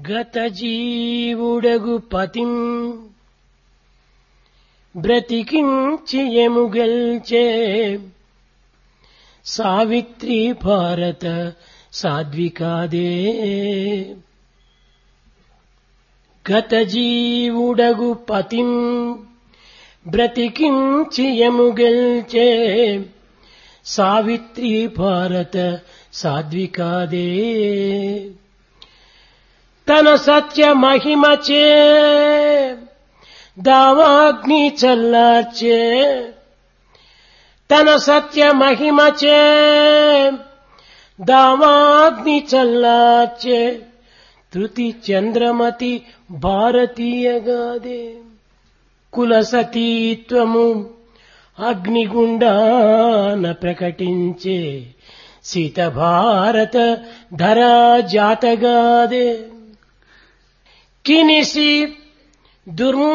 గత జీవుడగు పతిం బ్రతికించి ఎముగల్చే సావిత్రి భారత సాధ్వికాదే గత జీవుడగు పతిం బ్రతికించి ఎముగల్చే సావిత్రి భారత సాధ్వికాదే తన సత్య మహిమచే దావాగ్ని చల్లార్చే తన సత్య మహిమచే దావాగ్ని చల్లార్చే తృతి చంద్రమతి భారతీయగాదే కుల సతీత్వము అగ్నిగుండాన ప్రకటించే సీత భారత ధరా జాతగాదే కినిసి దుర్మ